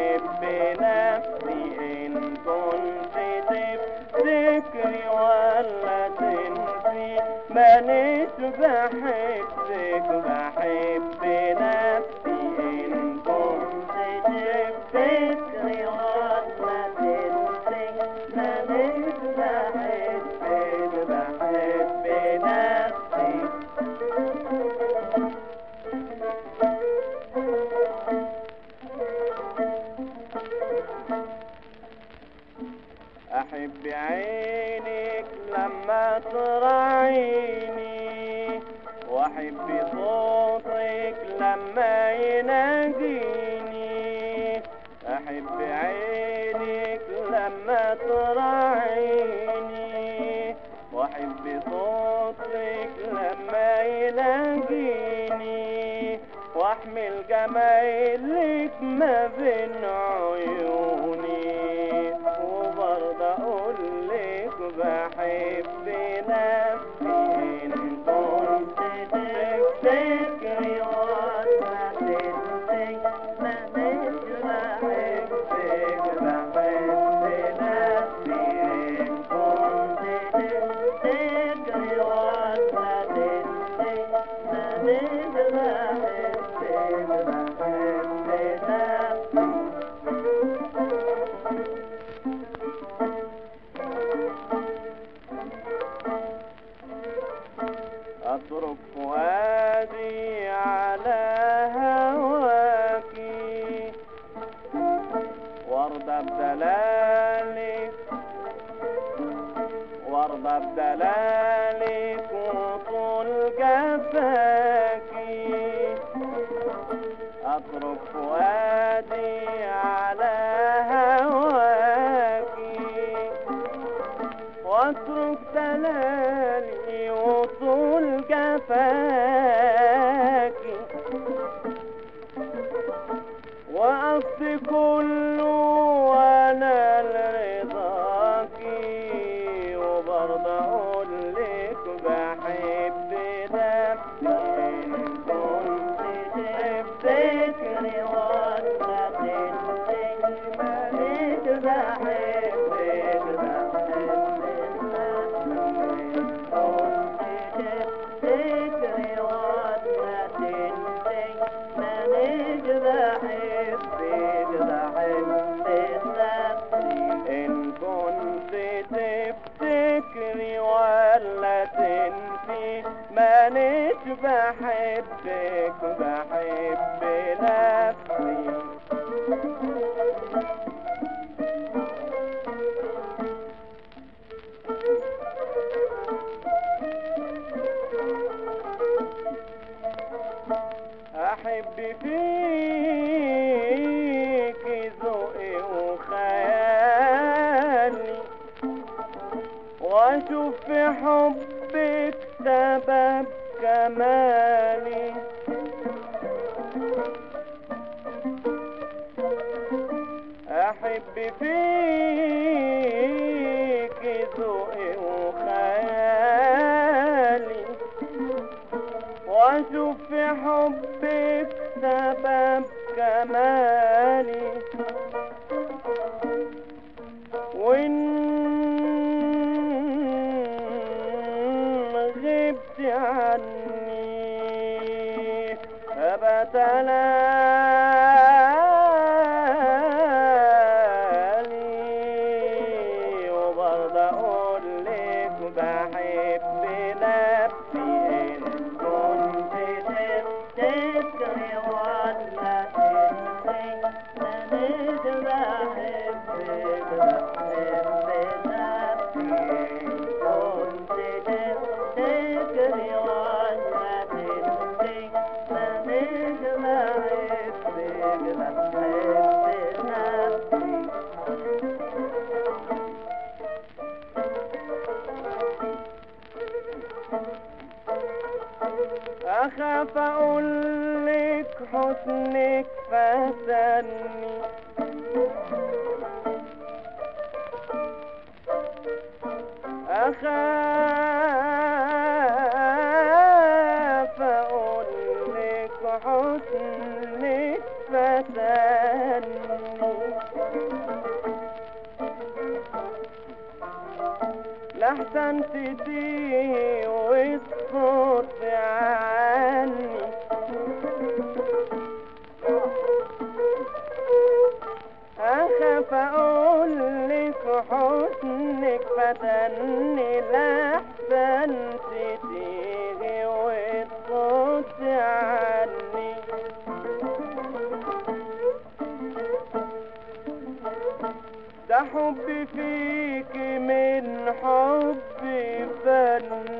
بحب نفسي إن كنت تفتكري ولا تنسي مانيش بحبك بحب نفسي إن كنت تفتكري ولا تنسي مانيش بحبك بحب نفسي أحب عينك لما تراعيني وأحب صوتك لما يناجيني أحب عينك لما تراعيني وأحب صوتك لما يناجيني واحمل جمايلك ما بين عيوني وبرضه اقول لك بحب نفسي ان كنت تفتكري ولا تنسي ما مش بحبك بحب نفسي ان كنت تفتكري ولا تنسي ما مش بحبك بحب نفسي أترك فؤادي على هواكي وارضى بدلالك وارضى بدلالك وطول جفاكي أترك فؤادي على هواكي واترك دلالي وطول جفاكي وقصدي كله وانا لرضاكي وبرضه اقول لك بحب نفسي ان كنت تفتكري ولا تنسي مالك بحبك بحب نفسي كنت تفتكري ولا تنسي مالك بحبك بحب نفسي إن كنت تفتكري ولا تنسي مانيش بحبك بحب نفسي أحب فيك ذوقي وخيالي وأشوف في حبك سبب كمالي أحب فيك ذوقي وخيالي واشوف في حبك سبب كمالي وان غبت عني ابت لي وبرضه اقول لك بحب نفسي ان كنت تفتكري ولا تنسي مانيش بحبك بحب نفسي ان كنت تفتكري ولا تنسي مانيش بحبك بحب نفسي أخاف أقول لك حسنك فتني أخاف أقول لك حسنك فتني لحسن تتيه والصوت عني أخاف أقول لك حسنك فتني لحسن تتيه والصوت عني ده حبي فيك من حبي فن